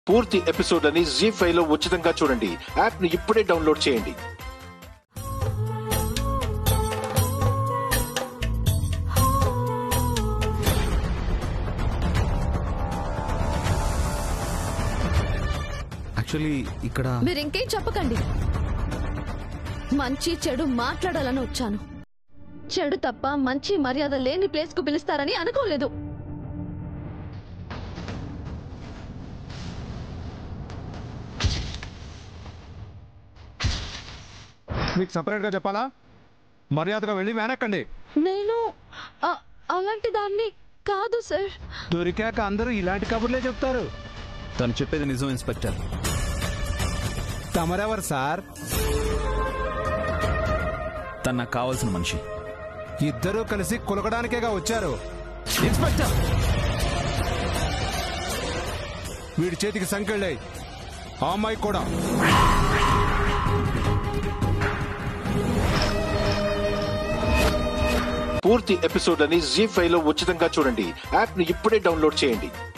పూర్తి ఎపిసోడ్ అని G five లో ఉచితంగా చూడండి యాప్ ని ఇప్పుడే డౌన్లోడ్ చేయండి యాక్చువల్లీ ఇక్కడ మీరు ఇంకేం చెప్పకండి మంచి చెడు మాట్లాడాలని వచ్చాను చెడు తప్ప మంచి మర్యాద లేని ప్లేస్ కు పిలుస్తారని అనుకోలేదు మీకు సపరేట్గా చెప్పాలా మర్యాదగా వెళ్ళి వెనక్కండి నేను అ- అలాంటి దాన్ని కాదు సార్ దొరికాక అందరూ ఇలాంటి కబుర్లే చెప్తారు తను చెప్పేది నిజం ఇన్స్పెక్టర్ తమరెవరు సార్ తను నాకు కావాల్సిన మనిషి ఇద్దరూ కలిసి కులకడానికేగా వచ్చారు ఇన్స్పెక్టర్ వీడి చేతికి సంకెళ్ళాయి ఆ అమ్మాయి కూడా పూర్తి ఎపిసోడ్ అని జీ ఫైవ్ లో ఉచితంగా చూడండి యాప్ ని ఇప్పుడే డౌన్లోడ్ చేయండి